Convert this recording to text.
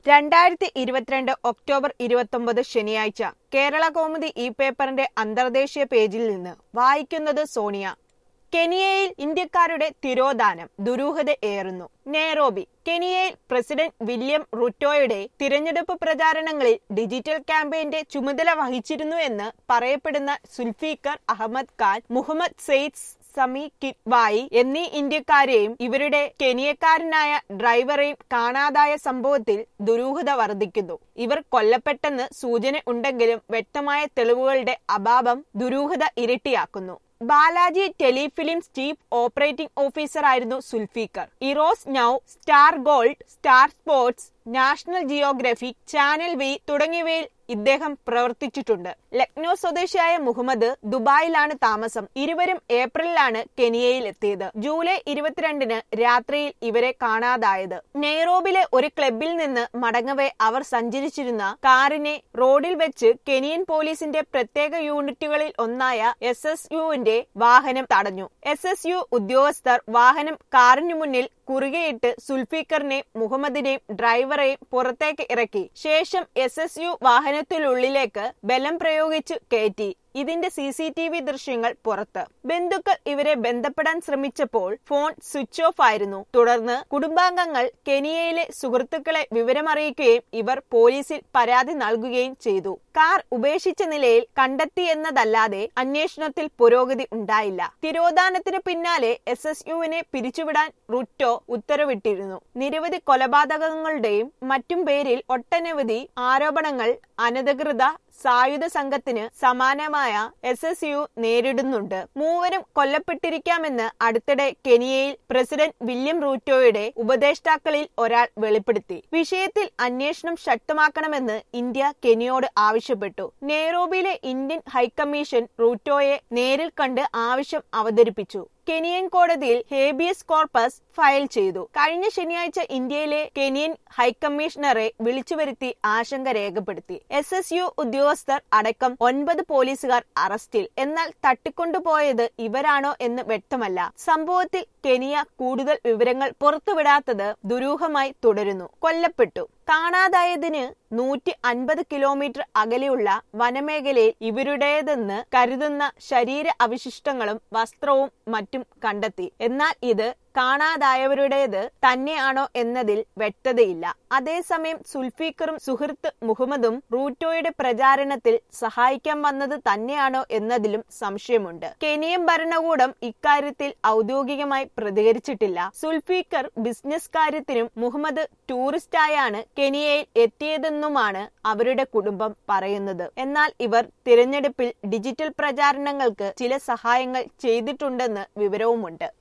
രണ്ടായിരത്തി ഇരുപത്തിരണ്ട് ഒക്ടോബർ ഇരുപത്തൊമ്പത് ശനിയാഴ്ച കേരള കൗമുദി ഈ പേപ്പറിന്റെ അന്തർദേശീയ പേജിൽ നിന്ന് വായിക്കുന്നത് സോണിയ കെനിയയിൽ ഇന്ത്യക്കാരുടെ തിരോധാനം ദുരൂഹത ഏറുന്നു നെയ്റോബി കെനിയയിൽ പ്രസിഡന്റ് വില്യം റുറ്റോയുടെ തിരഞ്ഞെടുപ്പ് പ്രചാരണങ്ങളിൽ ഡിജിറ്റൽ ക്യാമ്പയിന്റെ ചുമതല വഹിച്ചിരുന്നു എന്ന് പറയപ്പെടുന്ന സുൽഫീഖർ അഹമ്മദ് ഖാൻ മുഹമ്മദ് സെയ്ദ് സമി കിറ്റ്വായി എന്നീ ഇന്ത്യക്കാരെയും ഇവരുടെ കെനിയക്കാരനായ ഡ്രൈവറെയും കാണാതായ സംഭവത്തിൽ ദുരൂഹത വർദ്ധിക്കുന്നു ഇവർ കൊല്ലപ്പെട്ടെന്ന് സൂചന ഉണ്ടെങ്കിലും വ്യക്തമായ തെളിവുകളുടെ അഭാവം ദുരൂഹത ഇരട്ടിയാക്കുന്നു Balaji telefilms chief operating officer ആയിരുന്നു Zulfiqar Eros Now Star Gold Star Sports National Geography channel V തുടങ്ങിയവയിൽ ഇദ്ദേഹം പ്രവർത്തിച്ചിട്ടുണ്ട് ലക്നോ സ്വദേശിയായ മുഹമ്മദ് ദുബായിലാണ് താമസം ഇരുവരും ഏപ്രിലിലാണ് കെനിയയിൽ എത്തിയത് ജൂലൈ ഇരുപത്തിരണ്ടിന് രാത്രിയിൽ ഇവരെ കാണാതായത് നെയ്റോബിലെ ഒരു ക്ലബിൽ നിന്ന് മടങ്ങവേ അവർ സഞ്ചരിച്ചിരുന്ന കാറിനെ റോഡിൽ വെച്ച് കെനിയൻ പോലീസിന്റെ പ്രത്യേക യൂണിറ്റുകളിൽ ഒന്നായ എസ് എസ് യുവിന്റെ വാഹനം തടഞ്ഞു എസ് എസ് യു ഉദ്യോഗസ്ഥർ വാഹനം കാറിനു മുന്നിൽ കുറുകെയിട്ട് സുൽഫീഖറിനെയും മുഹമ്മദിനെയും ഡ്രൈവറെയും പുറത്തേക്ക് ഇറക്കി ശേഷം എസ് എസ് യു വാഹനത്തിനുള്ളിലേക്ക് ബലം പ്രയോഗിച്ച് കയറ്റി ഇതിന്റെ സി സി ടി വി ദൃശ്യങ്ങൾ പുറത്ത് ബന്ധുക്കൾ ഇവരെ ബന്ധപ്പെടാൻ ശ്രമിച്ചപ്പോൾ ഫോൺ സ്വിച്ച് ഓഫ് ആയിരുന്നു തുടർന്ന് കുടുംബാംഗങ്ങൾ കെനിയയിലെ സുഹൃത്തുക്കളെ വിവരമറിയിക്കുകയും ഇവർ പോലീസിൽ പരാതി നൽകുകയും ചെയ്തു കാർ ഉപേക്ഷിച്ച നിലയിൽ കണ്ടെത്തിയെന്നതല്ലാതെ അന്വേഷണത്തിൽ പുരോഗതി ഉണ്ടായില്ല തിരോധാനത്തിന് പിന്നാലെ എസ് എസ് യുവിനെ പിരിച്ചുവിടാൻ റുറ്റോ ഉത്തരവിട്ടിരുന്നു നിരവധി കൊലപാതകങ്ങളുടെയും മറ്റും പേരിൽ ഒട്ടനവധി ആരോപണങ്ങൾ അനധികൃത സായുധ സംഘത്തിന് സമാനമായ എസ് എസ് യു നേരിടുന്നുണ്ട് മൂവരും കൊല്ലപ്പെട്ടിരിക്കാമെന്ന് അടുത്തിടെ കെനിയയിൽ പ്രസിഡന്റ് വില്യം റൂറ്റോയുടെ ഉപദേഷ്ടാക്കളിൽ ഒരാൾ വെളിപ്പെടുത്തി വിഷയത്തിൽ അന്വേഷണം ശക്തമാക്കണമെന്ന് ഇന്ത്യ കെനിയോട് ആവശ്യപ്പെട്ടു നെയ്റോബിയിലെ ഇന്ത്യൻ ഹൈക്കമ്മീഷൻ റൂറ്റോയെ നേരിൽ കണ്ട് ആവശ്യം അവതരിപ്പിച്ചു കെനിയൻ കോടതിയിൽ ഹേബിയസ് കോർപ്പസ് ഫയൽ ചെയ്തു കഴിഞ്ഞ ശനിയാഴ്ച ഇന്ത്യയിലെ കെനിയൻ ഹൈക്കമ്മീഷണറെ വിളിച്ചുവരുത്തി ആശങ്ക രേഖപ്പെടുത്തി എസ് എസ് യു ഉദ്യോഗസ്ഥർ അടക്കം ഒൻപത് പോലീസുകാർ അറസ്റ്റിൽ എന്നാൽ തട്ടിക്കൊണ്ടുപോയത് ഇവരാണോ എന്ന് വ്യക്തമല്ല സംഭവത്തിൽ കെനിയ കൂടുതൽ വിവരങ്ങൾ പുറത്തുവിടാത്തത് ദുരൂഹമായി തുടരുന്നു കൊല്ലപ്പെട്ടു കാണാതായതിന് നൂറ്റി അൻപത് കിലോമീറ്റർ അകലെയുള്ള വനമേഖലയിൽ ഇവരുടേതെന്ന് കരുതുന്ന ശരീര അവശിഷ്ടങ്ങളും വസ്ത്രവും മറ്റും കണ്ടെത്തി എന്നാൽ ഇത് കാണാതായവരുടേത് തന്നെയാണോ എന്നതിൽ വ്യക്തതയില്ല അതേസമയം സുൽഫീഖറും സുഹൃത്ത് മുഹമ്മദും റൂറ്റോയുടെ പ്രചാരണത്തിൽ സഹായിക്കാൻ വന്നത് തന്നെയാണോ എന്നതിലും സംശയമുണ്ട് കെനിയൻ ഭരണകൂടം ഇക്കാര്യത്തിൽ ഔദ്യോഗികമായി പ്രതികരിച്ചിട്ടില്ല സുൽഫീഖർ ബിസിനസ് കാര്യത്തിനും മുഹമ്മദ് ടൂറിസ്റ്റായാണ് കെനിയയിൽ എത്തിയതെന്നുമാണ് അവരുടെ കുടുംബം പറയുന്നത് എന്നാൽ ഇവർ തിരഞ്ഞെടുപ്പിൽ ഡിജിറ്റൽ പ്രചാരണങ്ങൾക്ക് ചില സഹായങ്ങൾ ചെയ്തിട്ടുണ്ടെന്ന് വിവരവുമുണ്ട്